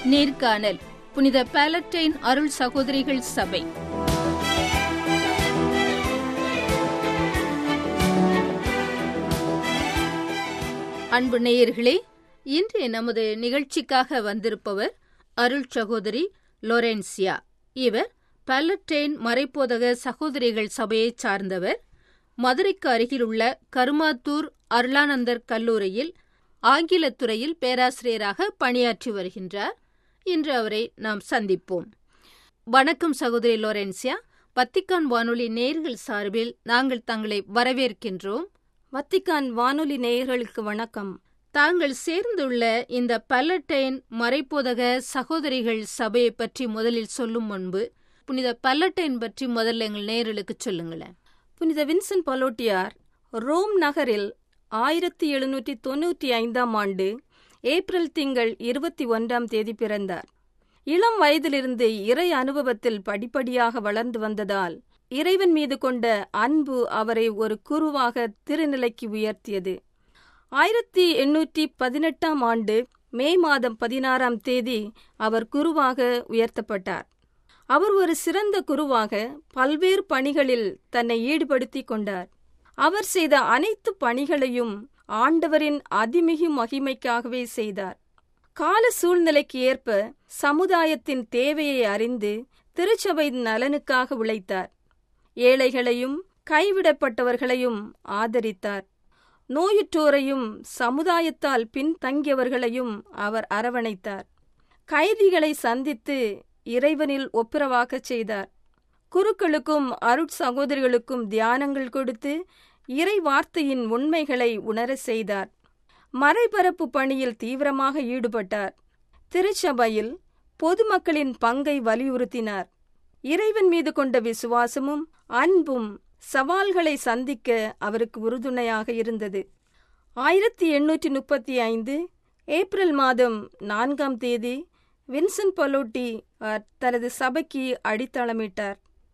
நேர்காணல் புனித பாலட்டைன் அருள் சகோதரிகள் சபை அன்பு நேயர்களே இன்று நமது நிகழ்ச்சிக்காக வந்திருப்பவர் அருள் சகோதரி லொரென்சியா இவர் பாலட்டைன் மறைப்போதக சகோதரிகள் சபையைச் சார்ந்தவர் மதுரைக்கு அருகிலுள்ள கருமாத்தூர் அருளானந்தர் கல்லூரியில் ஆங்கிலத் துறையில் பேராசிரியராக பணியாற்றி வருகின்றார் இன்று அவரை நாம் சந்திப்போம் வணக்கம் சகோதரி லோரென்சியா வத்திக்கான் வானொலி நேர்கள் சார்பில் நாங்கள் தங்களை வரவேற்கின்றோம் வத்திக்கான் வானொலி நேயர்களுக்கு வணக்கம் தாங்கள் சேர்ந்துள்ள இந்த பல்லட்டைன் மறைப்போதக சகோதரிகள் சபையை பற்றி முதலில் சொல்லும் முன்பு புனித பல்லட்டைன் பற்றி முதல்ல எங்கள் நேயர்களுக்கு சொல்லுங்களேன் புனித வின்சென்ட் பலோட்டியார் ரோம் நகரில் ஆயிரத்தி எழுநூற்றி தொன்னூற்றி ஐந்தாம் ஆண்டு ஏப்ரல் திங்கள் இருபத்தி ஒன்றாம் தேதி பிறந்தார் இளம் வயதிலிருந்து இறை அனுபவத்தில் படிப்படியாக வளர்ந்து வந்ததால் இறைவன் மீது கொண்ட அன்பு அவரை ஒரு குருவாக திருநிலைக்கு உயர்த்தியது ஆயிரத்தி எண்ணூற்றி பதினெட்டாம் ஆண்டு மே மாதம் பதினாறாம் தேதி அவர் குருவாக உயர்த்தப்பட்டார் அவர் ஒரு சிறந்த குருவாக பல்வேறு பணிகளில் தன்னை ஈடுபடுத்திக் கொண்டார் அவர் செய்த அனைத்து பணிகளையும் ஆண்டவரின் அதிமிகு மகிமைக்காகவே செய்தார் கால சூழ்நிலைக்கு ஏற்ப சமுதாயத்தின் தேவையை அறிந்து திருச்சபையின் நலனுக்காக உழைத்தார் ஏழைகளையும் கைவிடப்பட்டவர்களையும் ஆதரித்தார் நோயுற்றோரையும் சமுதாயத்தால் பின்தங்கியவர்களையும் அவர் அரவணைத்தார் கைதிகளை சந்தித்து இறைவனில் ஒப்புரவாக்கச் செய்தார் குருக்களுக்கும் அருட் சகோதரிகளுக்கும் தியானங்கள் கொடுத்து இறை வார்த்தையின் உண்மைகளை உணர செய்தார் மறைபரப்பு பணியில் தீவிரமாக ஈடுபட்டார் திருச்சபையில் பொதுமக்களின் பங்கை வலியுறுத்தினார் இறைவன் மீது கொண்ட விசுவாசமும் அன்பும் சவால்களை சந்திக்க அவருக்கு உறுதுணையாக இருந்தது ஆயிரத்தி எண்ணூற்றி முப்பத்தி ஐந்து ஏப்ரல் மாதம் நான்காம் தேதி வின்சென்ட் பலோட்டி தனது சபைக்கு அடித்தளமிட்டார்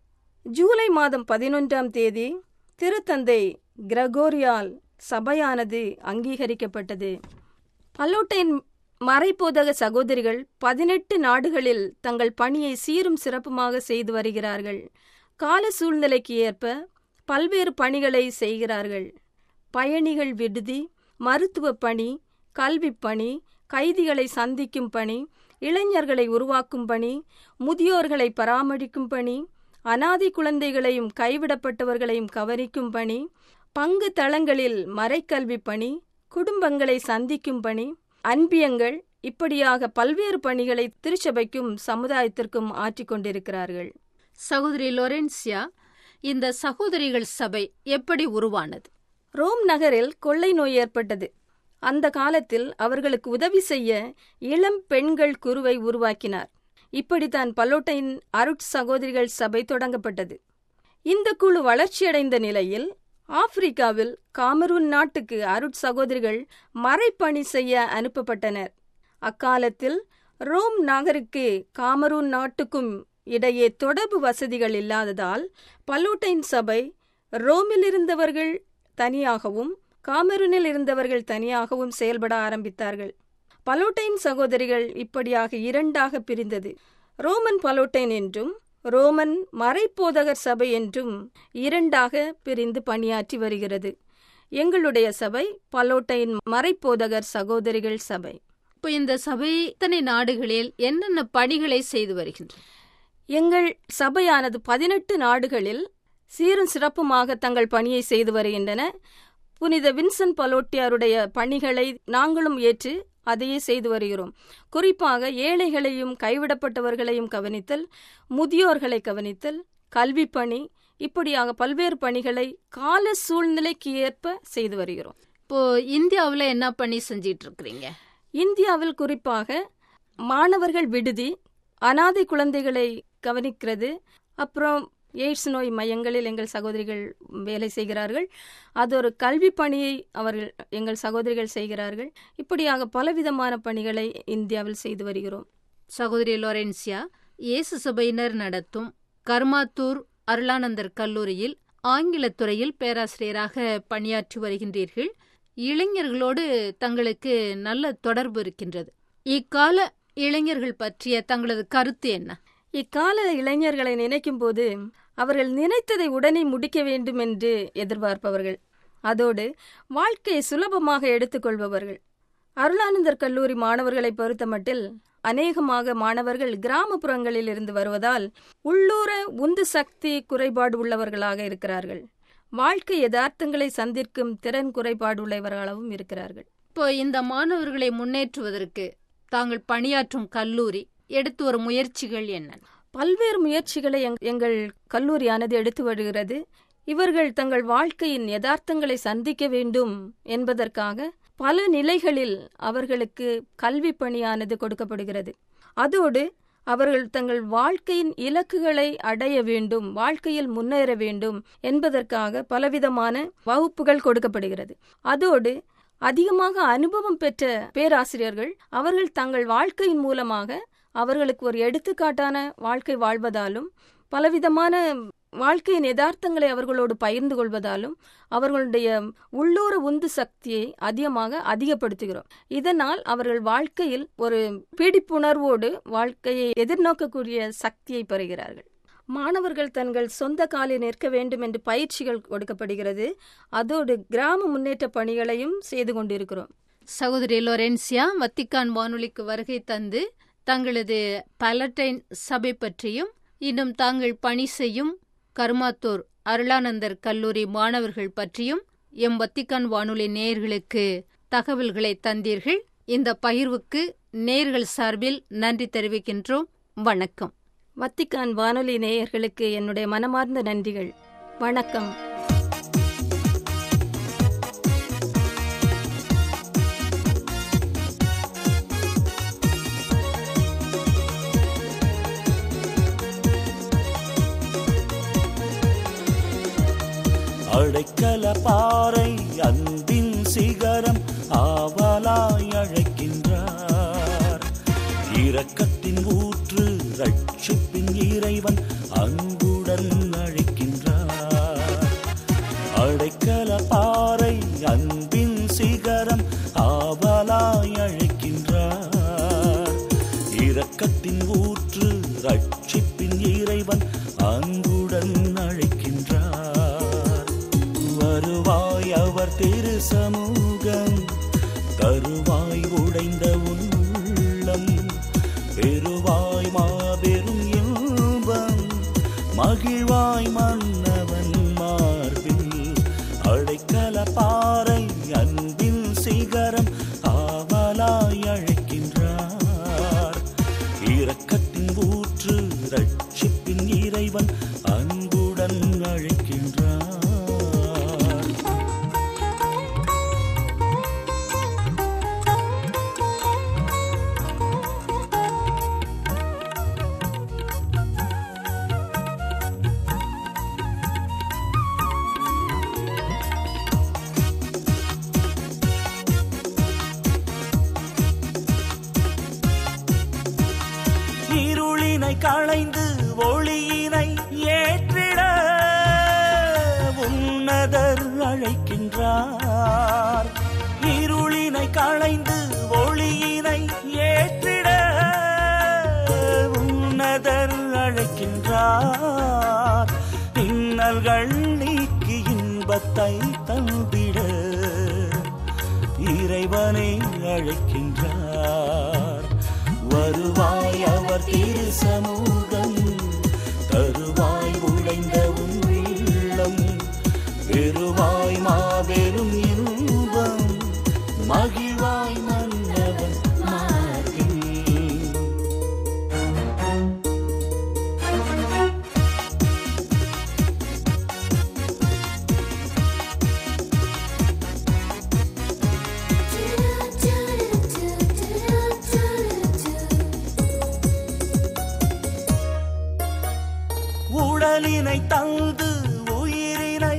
ஜூலை மாதம் பதினொன்றாம் தேதி திருத்தந்தை கிரகோரியால் சபையானது அங்கீகரிக்கப்பட்டது பல்லோட்டையின் மறைப்போதக சகோதரிகள் பதினெட்டு நாடுகளில் தங்கள் பணியை சீரும் சிறப்புமாக செய்து வருகிறார்கள் கால சூழ்நிலைக்கு ஏற்ப பல்வேறு பணிகளை செய்கிறார்கள் பயணிகள் விடுதி மருத்துவ பணி கல்வி பணி கைதிகளை சந்திக்கும் பணி இளைஞர்களை உருவாக்கும் பணி முதியோர்களை பராமரிக்கும் பணி அனாதை குழந்தைகளையும் கைவிடப்பட்டவர்களையும் கவனிக்கும் பணி பங்கு தளங்களில் மறைக்கல்வி பணி குடும்பங்களை சந்திக்கும் பணி அன்பியங்கள் இப்படியாக பல்வேறு பணிகளை திருச்சபைக்கும் சமுதாயத்திற்கும் ஆற்றிக் கொண்டிருக்கிறார்கள் சகோதரி லொரென்சியா இந்த சகோதரிகள் சபை எப்படி உருவானது ரோம் நகரில் கொள்ளை நோய் ஏற்பட்டது அந்த காலத்தில் அவர்களுக்கு உதவி செய்ய இளம் பெண்கள் குருவை உருவாக்கினார் இப்படித்தான் பல்லோட்டையின் அருட் சகோதரிகள் சபை தொடங்கப்பட்டது இந்த குழு வளர்ச்சியடைந்த நிலையில் ஆப்பிரிக்காவில் காமரூன் நாட்டுக்கு அருட் சகோதரிகள் மறைப்பணி செய்ய அனுப்பப்பட்டனர் அக்காலத்தில் ரோம் நகருக்கு காமரூன் நாட்டுக்கும் இடையே தொடர்பு வசதிகள் இல்லாததால் பல்லோட்டைன் சபை ரோமில் இருந்தவர்கள் தனியாகவும் காமரூனில் இருந்தவர்கள் தனியாகவும் செயல்பட ஆரம்பித்தார்கள் பலோட்டைன் சகோதரிகள் இப்படியாக இரண்டாக பிரிந்தது ரோமன் பலோட்டைன் என்றும் ரோமன் மறைப்போதகர் சபை என்றும் இரண்டாக பிரிந்து பணியாற்றி வருகிறது எங்களுடைய சபை பலோட்டைன் மறைப்போதகர் சகோதரிகள் சபை இப்போ இந்த சபை இத்தனை நாடுகளில் என்னென்ன பணிகளை செய்து வருகின்றன எங்கள் சபையானது பதினெட்டு நாடுகளில் சீரும் சிறப்புமாக தங்கள் பணியை செய்து வருகின்றன புனித வின்சென்ட் பலோட்டியாருடைய பணிகளை நாங்களும் ஏற்று அதையே செய்து வருகிறோம் குறிப்பாக ஏழைகளையும் கைவிடப்பட்டவர்களையும் கவனித்தல் முதியோர்களை கவனித்தல் கல்வி பணி இப்படியாக பல்வேறு பணிகளை கால சூழ்நிலைக்கு ஏற்ப செய்து வருகிறோம் இப்போ இந்தியாவில் என்ன பணி செஞ்சிட்டு இருக்கிறீங்க இந்தியாவில் குறிப்பாக மாணவர்கள் விடுதி அனாதை குழந்தைகளை கவனிக்கிறது அப்புறம் எய்ட்ஸ் நோய் மையங்களில் எங்கள் சகோதரிகள் வேலை செய்கிறார்கள் அது ஒரு கல்வி பணியை அவர்கள் எங்கள் சகோதரிகள் செய்கிறார்கள் இப்படியாக பலவிதமான பணிகளை இந்தியாவில் செய்து வருகிறோம் சகோதரி லோரென்சியா இயேசு சபையினர் நடத்தும் கர்மாத்தூர் அருளானந்தர் கல்லூரியில் ஆங்கிலத் துறையில் பேராசிரியராக பணியாற்றி வருகின்றீர்கள் இளைஞர்களோடு தங்களுக்கு நல்ல தொடர்பு இருக்கின்றது இக்கால இளைஞர்கள் பற்றிய தங்களது கருத்து என்ன இக்கால இளைஞர்களை நினைக்கும் போது அவர்கள் நினைத்ததை உடனே முடிக்க வேண்டும் என்று எதிர்பார்ப்பவர்கள் அதோடு வாழ்க்கையை சுலபமாக எடுத்துக்கொள்பவர்கள் அருளானந்தர் கல்லூரி மாணவர்களை பொறுத்தமட்டில் அநேகமாக மாணவர்கள் கிராமப்புறங்களில் இருந்து வருவதால் உள்ளூர உந்து சக்தி குறைபாடு உள்ளவர்களாக இருக்கிறார்கள் வாழ்க்கை யதார்த்தங்களை சந்திக்கும் திறன் குறைபாடு உள்ளவர்களாகவும் இருக்கிறார்கள் இப்போ இந்த மாணவர்களை முன்னேற்றுவதற்கு தாங்கள் பணியாற்றும் கல்லூரி எடுத்து வரும் முயற்சிகள் என்ன பல்வேறு முயற்சிகளை எங்- எங்கள் கல்லூரியானது எடுத்து வருகிறது இவர்கள் தங்கள் வாழ்க்கையின் யதார்த்தங்களை சந்திக்க வேண்டும் என்பதற்காக பல நிலைகளில் அவர்களுக்கு கல்வி பணியானது கொடுக்கப்படுகிறது அதோடு அவர்கள் தங்கள் வாழ்க்கையின் இலக்குகளை அடைய வேண்டும் வாழ்க்கையில் முன்னேற வேண்டும் என்பதற்காக பலவிதமான வகுப்புகள் கொடுக்கப்படுகிறது அதோடு அதிகமாக அனுபவம் பெற்ற பேராசிரியர்கள் அவர்கள் தங்கள் வாழ்க்கையின் மூலமாக அவர்களுக்கு ஒரு எடுத்துக்காட்டான வாழ்க்கை வாழ்வதாலும் பலவிதமான வாழ்க்கையின் யதார்த்தங்களை அவர்களோடு பகிர்ந்து கொள்வதாலும் அவர்களுடைய உள்ளூர உந்து சக்தியை அதிகமாக அதிகப்படுத்துகிறோம் இதனால் அவர்கள் வாழ்க்கையில் ஒரு பீடிப்புணர்வோடு வாழ்க்கையை எதிர்நோக்கக்கூடிய சக்தியை பெறுகிறார்கள் மாணவர்கள் தங்கள் சொந்த காலில் நிற்க வேண்டும் என்று பயிற்சிகள் கொடுக்கப்படுகிறது அதோடு கிராம முன்னேற்ற பணிகளையும் செய்து கொண்டிருக்கிறோம் சகோதரி லொரென்சியா வத்திக்கான் வானொலிக்கு வருகை தந்து தங்களது பலட்டைன் சபை பற்றியும் இன்னும் தாங்கள் பணி செய்யும் கருமாத்தூர் அருளானந்தர் கல்லூரி மாணவர்கள் பற்றியும் எம் வத்திக்கான் வானொலி நேயர்களுக்கு தகவல்களை தந்தீர்கள் இந்த பகிர்வுக்கு நேயர்கள் சார்பில் நன்றி தெரிவிக்கின்றோம் வணக்கம் வத்திக்கான் வானொலி நேயர்களுக்கு என்னுடைய மனமார்ந்த நன்றிகள் வணக்கம் அடைக்கல பாறை அன்பின் சிகரம் ஆவலாய் அழைக்கின்றார் இரக்கத்தின் ஊற்று ரட்சிப்பின் இறைவன் அன்புடன் அழைக்கின்றார் அடைக்கல பாறை அன்பின் சிகரம் ஆவலாய் அழைக்கின்றார் இரக்கத்தின் ஊற்று ரட்சிப்பின் இறைவன் அன்புடன் அழைக்கின்றார் வருவாய் அவர் திரு சமூகம் தருவாய் உடைந்த உன் உள்ளம் பெருவாய் மாபெரும் இன்பம் மகிழ்வாய் மன்னவன் மார்பில் அடைக்கல பாறை அன்பின் சிகரம் ஆவலாய் அழைக்கின்றார் இரக்கத்தின் ஊற்று ரட்சிப்பின் இறைவன் அன்புடன் அழைக்கின்றார் இருளினை களைந்து ஒளியினை ஏற்றிட உன்னதர் அழைக்கின்றார் இருளினை களைந்து ஒளியினை ஏற்றிட உன்னதர் அழைக்கின்றார் இன்னல்கள் நீக்கி இன்பத்தை தந்திட இறைவனை அழைக்கின்றார் வருவாய் அவர் திரு சமூகம் தருவாய் உடைந்த உன் உள்ளம் பெருவாய் மாபெரும் இன்பம் மகிழ்வாய் மன்னவன் மார்பில் உடலினை தந்து உயிரினை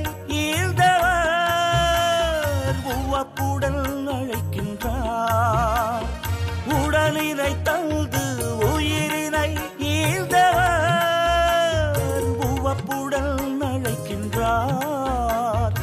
ஈழ்ந்தவர் உவப்புடன் அழைக்கின்றார் உடலினை தந்து உயிரினை ஈழ்ந்தவர் உவப்புடன் அழைக்கின்றார்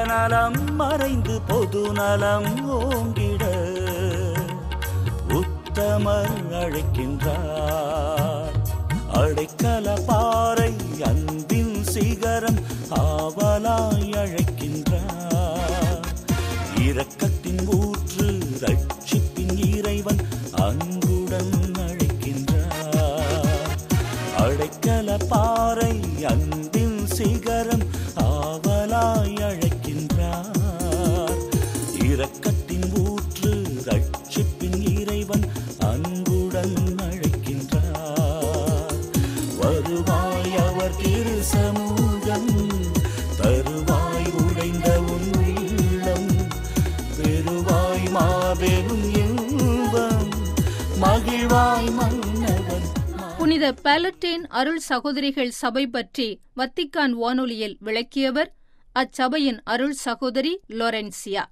துயநலம் மறைந்து பொது நலம் ஓங்கிட உத்த உத்தமர் அழைக்கின்றார் அடைக்கல பாறை அன்பின் சிகரம் ஆவலாய் அழைக்கின்றார் இரக்கத்தின் ஊற்று ரட்சிப்பின் இறைவன் அன்புடன் அழைக்கின்றார் அடைக்கல பாறை அன்பின் சிகரம் ஆவலாய் அழைக்கின்றார் இரக்கத்தின் ஊற்று ரட்சிப்பின் இறைவன் அன்புடன் அழைக்கின்றார் வருவாய் அவர் திரு சமூகம் தருவாய் உடைந்த உன் உள்ளம் பெருவாய் மாபெரும் இன்பம் மகிழ்வாய் மன்னவன் புனித பாலட்டேன் அருள் சகோதரிகள் சபை பற்றி வத்திக்கான் வானொலியில் விளக்கியவர் அச்சபையின் அருள் சகோதரி லொரென்சியா